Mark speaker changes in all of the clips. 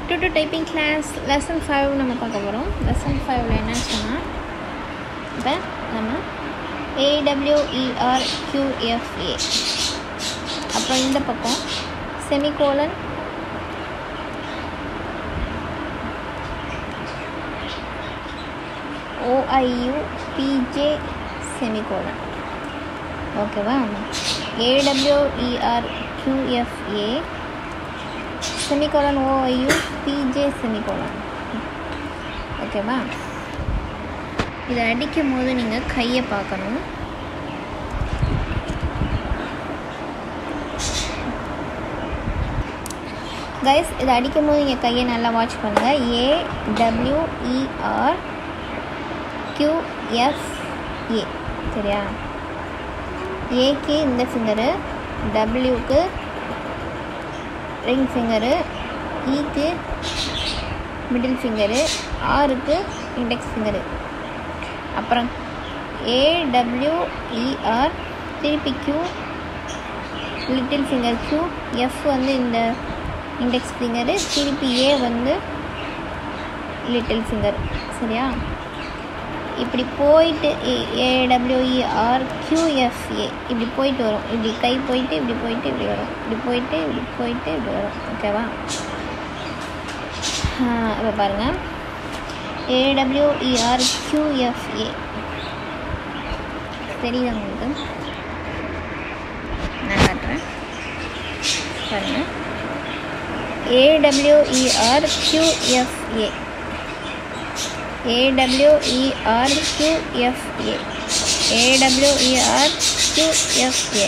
Speaker 1: two to typing class lesson five நம்ம பார்க்க போகிறோம் லெசன் ஃபைவ்ல என்னன்னு சொன்னால் இப்போ நம்ம ஏடபிள்யூஇஆர் கியூஎஃப்ஏ அப்புறம் இந்த பக்கம் செமிகோலன் ஓஐயு பிஜே செமிகோலன் ஓகேவா A W E R Q F A semicolon O I U P J semicolon ஓகேவா இதை அடிக்கும் போது நீங்கள் கையை பார்க்கணும் கைஸ் இதை அடிக்கும் போது நீங்கள் கையை நல்லா வாட்ச் பண்ணுங்கள் ஏ டபிள்யூஇஆர் கியூஎஃப்ஏ சரியா ஏக்கு இந்த ஃபிங்கரு டபிள்யூக்கு ரிங் ஃபிங்கரு ஈக்கு மிடில் ஃபிங்கரு ஆருக்கு இண்டெக்ஸ் ஃபிங்கரு அப்புறம் ஏடபிள்யூஇஆர் திருப்பி Q little finger Q F வந்து இந்த இண்டெக்ஸ் ஃபிங்கரு திருப்பி ஏ வந்து லிட்டில் ஃபிங்கர் சரியா இப்படி போயிட்டு ஏடபிள்யூஇஆர் கியூஎஃப்ஏ இப்படி போயிட்டு வரும் இப்படி கை போயிட்டு இப்படி போயிட்டு இப்படி வரும் இப்படி போயிட்டு இப்படி போயிட்டு இப்படி வரும் ஓகேவா இப்போ பாருங்கள் ஏடபிள்யூஇஆர் கியூஎஃப்ஏ தெரியுதா உங்களுக்கு நான் காட்டுறேன் பாருங்கள் A W E R Q F A AWER QFA AWER QFA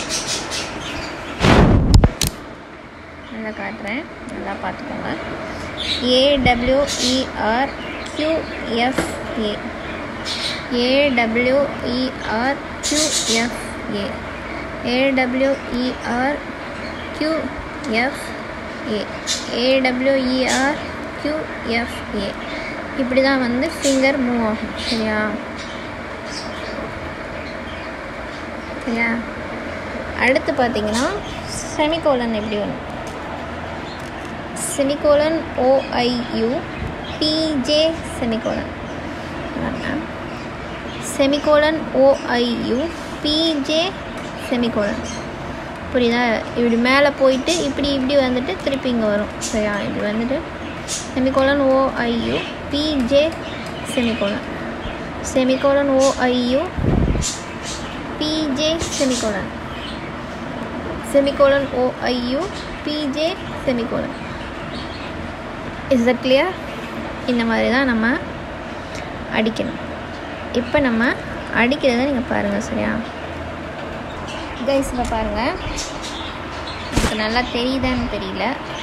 Speaker 1: நல்லா காட்டுறேன் நல்லா பார்த்துக்கோங்க AWER QFA AWER QFA AWER QFA AWER QFA இப்படி தான் வந்து ஃபிங்கர் மூவ் ஆகும் சரியா சரியா அடுத்து பார்த்தீங்கன்னா செமிகோலன் எப்படி வரும் semicolon O I U P J semicolon semicolon O I U P J semicolon புரியுதா இப்படி மேலே போயிட்டு இப்படி இப்படி வந்துட்டு திருப்பி இங்கே வரும் சரியா இப்படி வந்துட்டு semicolon O I U P J semicolon semicolon O I U P J semicolon semicolon O I U P J semicolon is that clear இந்த மாதிரி தான் நம்ம அடிக்கணும் இப்போ நம்ம அடிக்கிறத நீங்கள் பாருங்கள் சரியா கைஸ் இப்போ பாருங்கள் எனக்கு நல்லா தெரியுதான்னு தெரியல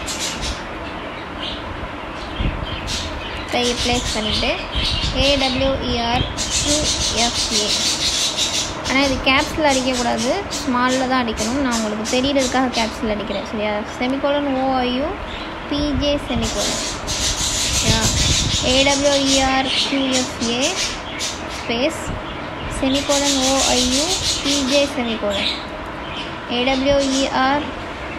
Speaker 1: கையை ப்ளேஸ் பண்ணிவிட்டு ஏடபிள்யூஇஆர் கியூஎஃப்ஏ ஆனால் இது கேப்ஸில் அடிக்கக்கூடாது ஸ்மாலில் தான் அடிக்கணும் நான் உங்களுக்கு தெரியறதுக்காக கேப்ஸில் அடிக்கிறேன் சரியா செமிகோலன் ஓஐயு பிஜே செமிகோலன் சரியா A W E R Q F A space semicolon O I U P J semicolon A W E R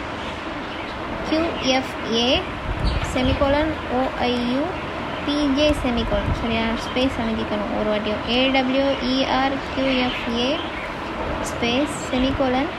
Speaker 1: Q F A semicolon O I U P J semicolon சரியா ஸ்பேஸ் அமைக்கணும் ஒரு வாட்டியும் A W E R Q F A space semicolon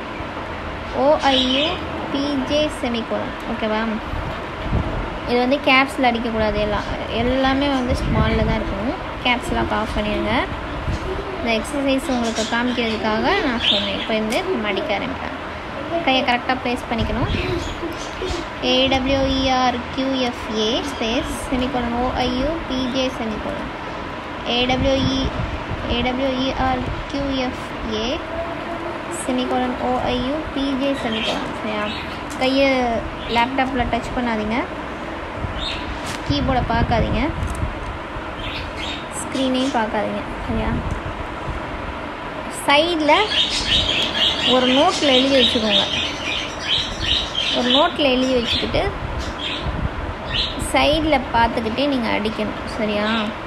Speaker 1: O I U P J semicolon ஓகேவா இது வந்து கேப்ஸில் அடிக்கக்கூடாது எல்லாம் எல்லாமே வந்து ஸ்மாலில் தான் இருக்கணும் கேப்ஸ்லாம் ஆஃப் பண்ணிடுங்க இந்த எக்ஸசைஸ் உங்களுக்கு காமிக்கிறதுக்காக நான் சொன்னேன் இப்போ வந்து நம்ம அடிக்க ஆரம்பிக்கிறேன் கையை கரெக்டாக ப்ளேஸ் பண்ணிக்கணும் A W E R Q F A space semicolon O I U P J semicolon A W E A W E R Q F A semicolon O I U P J semicolon சரியா கையை லேப்டாப்பில் டச் பண்ணாதீங்க கீபோர்டை பார்க்காதீங்க ஸ்க்ரீனையும் பார்க்காதீங்க சரியா சைடில் ஒரு நோட்டில் எழுதி வச்சுக்கோங்க ஒரு நோட்டில் எழுதி வச்சுக்கிட்டு சைடில் பார்த்துக்கிட்டே நீங்கள் அடிக்கணும் சரியா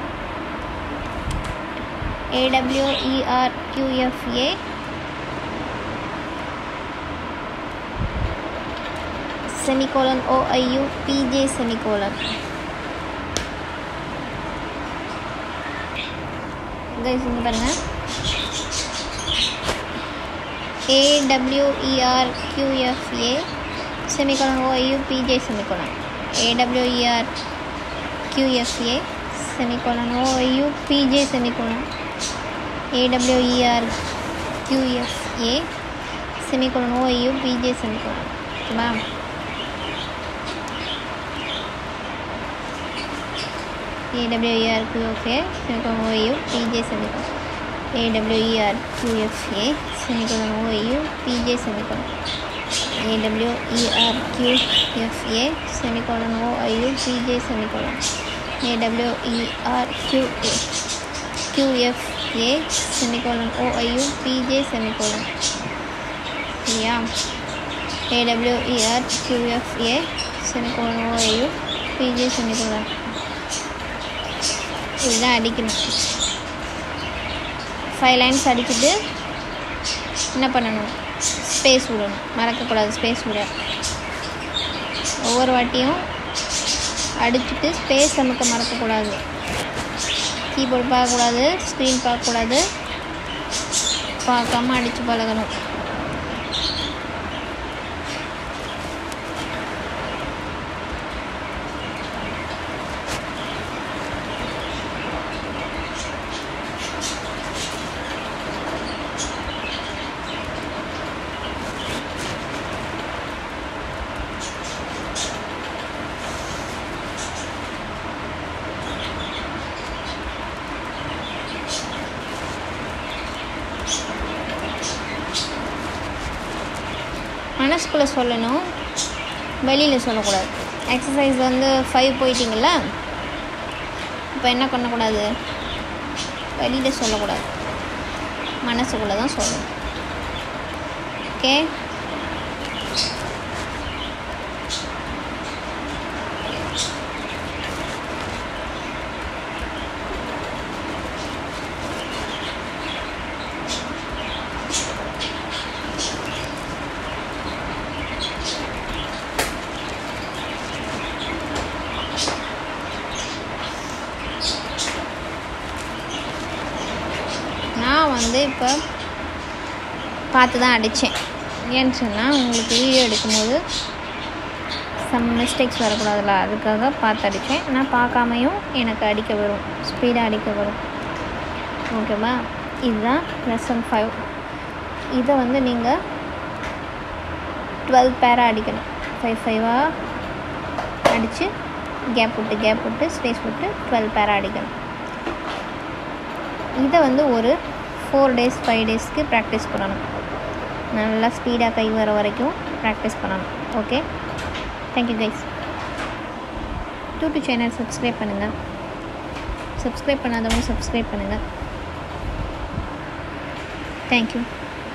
Speaker 1: A W E R Q F A semicolon O I U P J semicolon guys இங்கே பாருங்கள் A W E R Q F A semicolon O I U P J semicolon A W E R QFA semicolon OIU PJ semicolon AWER QFA semicolon OIU PJ semicolon ஓகேவா AWER QFA semicolon OIU PJ semicolon AWER QFA semicolon OIU PJ semicolon AWER QFA semicolon OIU PJ semicolon AWER QA QFA semicolon OIU PJ semicolon சரியா AWER QFA semicolon OIU PJ semicolon இதுதான் அடிக்கணும் five lines அடிச்சுட்டு என்ன பண்ணணும் space விடணும் மறக்கக்கூடாது space விட ஒவ்வொரு வாட்டியும் அடிச்சுட்டு ஸ்பேஸ் நமக்கு மறக்கக்கூடாது கீபோர்டு பார்க்கக்கூடாது ஸ்க்ரீன் பார்க்கக்கூடாது பார்க்காம அடித்து பழகணும் மனசுக்குள்ளே சொல்லணும் வெளியில் சொல்லக்கூடாது எக்ஸசைஸ் வந்து ஃபைவ் போயிட்டீங்களா இப்போ என்ன பண்ணக்கூடாது வெளியில் சொல்லக்கூடாது மனசுக்குள்ளே தான் சொல்லணும் ஓகே நான் வந்து இப்போ பார்த்து தான் அடித்தேன் ஏன்னு சொன்னால் உங்களுக்கு வீடியோ எடுக்கும்போது சம் மிஸ்டேக்ஸ் வரக்கூடாதுல்ல அதுக்காக பார்த்து அடித்தேன் நான் பார்க்காமையும் எனக்கு அடிக்க வரும் ஸ்பீடாக அடிக்க வரும் ஓகேவா இதுதான் லெசன் ஃபைவ் இதை வந்து நீங்கள் டுவெல் பேராக அடிக்கணும் ஃபைவ் ஃபைவாக அடித்து கேப் விட்டு கேப் விட்டு ஸ்பேஸ் விட்டு டுவெல் பேராக அடிக்கணும் இதை வந்து ஒரு ஃபோர் டேஸ் ஃபைவ் டேஸ்க்கு ப்ராக்டிஸ் பண்ணணும் நல்லா ஸ்பீடாக கை வர வரைக்கும் ப்ராக்டிஸ் பண்ணணும் okay thank you guys YouTube channel subscribe பண்ணுங்கள் சப்ஸ்கிரைப் பண்ணாதவங்க சப்ஸ்கிரைப் பண்ணுங்கள் தேங்க்யூ